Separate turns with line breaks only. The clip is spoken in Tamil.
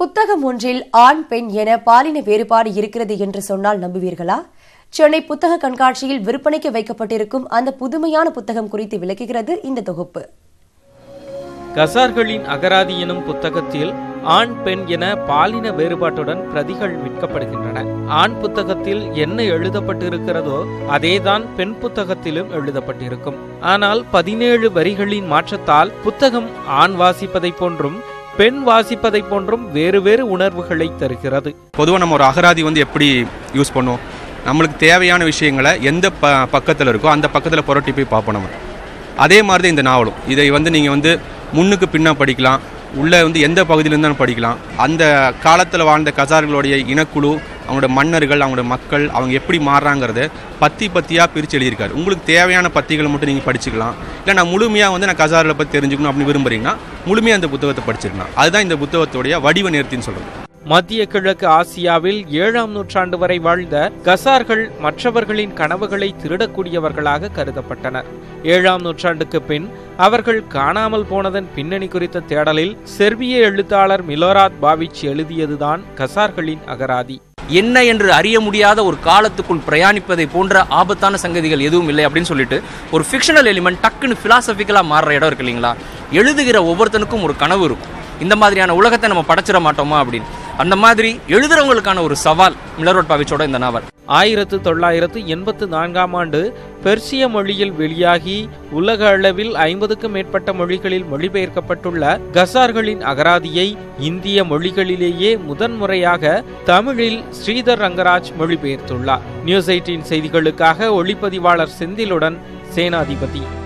புத்தகம் ஒன்றில் ஆண் பெண் என பாலின வேறுபாடு இருக்கிறது என்று சொன்னால் நம்புவீர்களா சென்னை புத்தக கண்காட்சியில் விற்பனைக்கு வைக்கப்பட்டிருக்கும் அந்த புதுமையான புத்தகம் குறித்து விளக்குகிறது இந்த தொகுப்பு
கசார்களின் அகராதி எனும் புத்தகத்தில் ஆண் பெண் என பாலின வேறுபாட்டுடன் பிரதிகள் விற்கப்படுகின்றன ஆண் புத்தகத்தில் என்ன எழுதப்பட்டிருக்கிறதோ அதேதான் பெண் புத்தகத்திலும் எழுதப்பட்டிருக்கும் ஆனால் பதினேழு வரிகளின் மாற்றத்தால் புத்தகம் ஆண் வாசிப்பதைப் போன்றும் பெண் வாசிப்பதைப் போன்றும் வேறு வேறு உணர்வுகளை தருகிறது
பொதுவாக நம்ம ஒரு அகராதி வந்து எப்படி யூஸ் பண்ணுவோம் நம்மளுக்கு தேவையான விஷயங்களை எந்த ப பக்கத்தில் இருக்கோ அந்த பக்கத்தில் புரட்டி போய் பார்ப்போம் நம்ம அதே மாதிரி தான் இந்த நாவலும் இதை வந்து நீங்கள் வந்து முன்னுக்கு பின்னா படிக்கலாம் உள்ளே வந்து எந்த பகுதியிலேருந்து இருந்தாலும் படிக்கலாம் அந்த காலத்தில் வாழ்ந்த கசார்களுடைய இனக்குழு அவங்களோட மன்னர்கள் அவங்களோட மக்கள் அவங்க எப்படி மாறுறாங்கிறத பத்தி பத்தியாக பிரித்து எழுதியிருக்காரு உங்களுக்கு தேவையான பத்திகளை மட்டும் நீங்கள் படிச்சுக்கலாம் இல்லை நான் முழுமையாக வந்து நான் கசாரில் பற்றி தெரிஞ்சுக்கணும் அப்படின்னு விரும்புறீங்கன்னா முழுமையாக அந்த புத்தகத்தை படிச்சிருக்கலாம் அதுதான் இந்த புத்தகத்துடைய வடிவ நேர்த்தின்னு சொல்கிறது
மத்திய கிழக்கு ஆசியாவில் ஏழாம் நூற்றாண்டு வரை வாழ்ந்த கசார்கள் மற்றவர்களின் கனவுகளை திருடக்கூடியவர்களாக கருதப்பட்டனர் ஏழாம் நூற்றாண்டுக்கு பின் அவர்கள் காணாமல் போனதன் பின்னணி குறித்த தேடலில் செர்பிய எழுத்தாளர் மிலோராத் பாவிச் எழுதியதுதான் கசார்களின் அகராதி
என்ன என்று அறிய முடியாத ஒரு காலத்துக்குள் பிரயாணிப்பதை போன்ற ஆபத்தான சங்கதிகள் எதுவும் இல்லை அப்படின்னு சொல்லிட்டு ஒரு ஃபிக்ஷனல் எலிமெண்ட் டக்குன்னு பிலாசபிக்கலாக மாறுற இடம் இருக்கு இல்லைங்களா எழுதுகிற ஒவ்வொருத்தனுக்கும் ஒரு கனவு இருக்கும் இந்த மாதிரியான உலகத்தை நம்ம படைச்சிட மாட்டோமா அப்படின்னு அந்த மாதிரி எழுதுறவங்களுக்கான ஒரு சவால் மிலரோட் பாவிச்சோட இந்த நாவல்
ஆயிரத்து தொள்ளாயிரத்து எண்பத்து நான்காம் ஆண்டு பெர்சிய மொழியில் வெளியாகி உலக அளவில் ஐம்பதுக்கும் மேற்பட்ட மொழிகளில் மொழிபெயர்க்கப்பட்டுள்ள கசார்களின் அகராதியை இந்திய மொழிகளிலேயே முதன்முறையாக தமிழில் ஸ்ரீதர் ரங்கராஜ் மொழிபெயர்த்துள்ளார் நியூஸ் எயிட்டின் செய்திகளுக்காக ஒளிப்பதிவாளர் செந்திலுடன் சேனாதிபதி